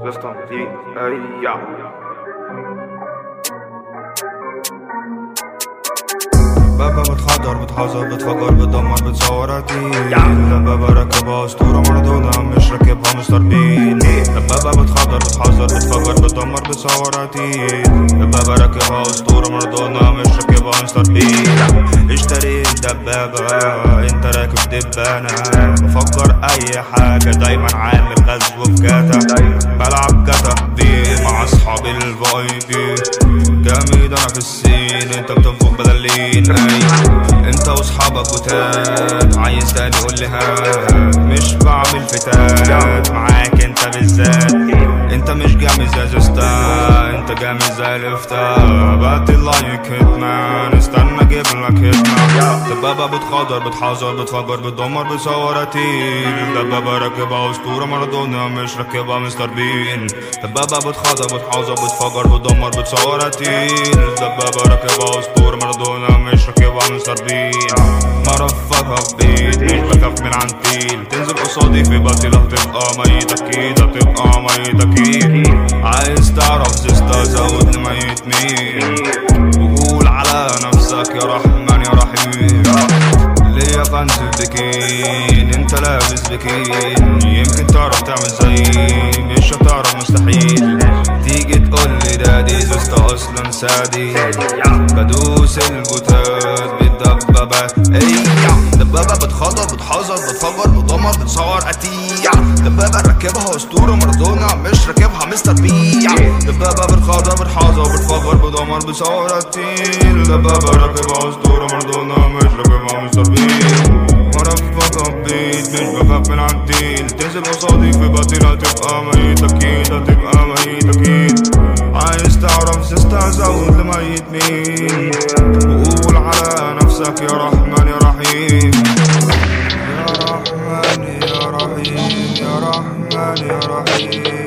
System D A yeah. بابا بتخدر بتحذر بتفجر بتدمر بتصور قتيل بابا راكبها اسطورة مارادونا مش راكبها مستر بين بابا بتخدر بتحذر بتفجر بتدمر بتصور قتيل بابا راكبها اسطورة مارادونا مش راكبها مستر بين اشتريت دبابة انت راكب دبانة بفكر اي حاجة دايما عامل غزو في جاتا بلعب جاتا دي مع اصحابي الفاي بي جامد انا في السين انت بتنفخ بدلين اي انت واصحابك وتات عايز تاني قول لي هات مش بعمل فتات معاك انت بالذات انت مش جامد زي زوستا انت جامد زي الافتا بات اللايك هيتمان استنى اجيب لك هيتمان دبابة بتخاضر بتحذر بتفجر بتدمر بتصور قتيل دبابة راكبها اسطورة مارادونا مش راكبها مستر بين دبابة بتخاضر بتحذر بتفجر بتدمر بتصور قتيل دبابة راكبها اسطورة مارادونا مش راكبها مستر بين مرفقها ببيت مش بخاف من عنتيل تنزل قصادي في باطل هتبقى ميت اكيد هتبقى ميت اكيد عايز تعرف زيستا زود لميت مين وقول على نفسك يا رحمن يا رحيم ليا كنز بكين انت لابس بكين يمكن تعرف تعمل زيي مش هتعرف مستحيل تيجي تقول لي دادي زوستا اصلا سادي بدوس البوتات بالدبابات اي دبابة بتخاطر بتحذر بتفجر بتدمر بتصور قتيع دبابة راكبها اسطورة مارادونا مش راكبها مستر بيع دبابة بتخاطر بتحذر بتفجر بتدمر بتصور قتيل دبابة راكبها اسطورة مارادونا مش راكبها مستر بيع مرفقة بيت مش بخاف من عالديل تنزل قصادي في باطل هتبقى ميت اكيد هتبقى ميت اكيد عايز تعرف سيستا زود لميت مين وقول على نفسك يا رحمن يا رحيم يا رحمن يا رحيم يا رحمن يا رحيم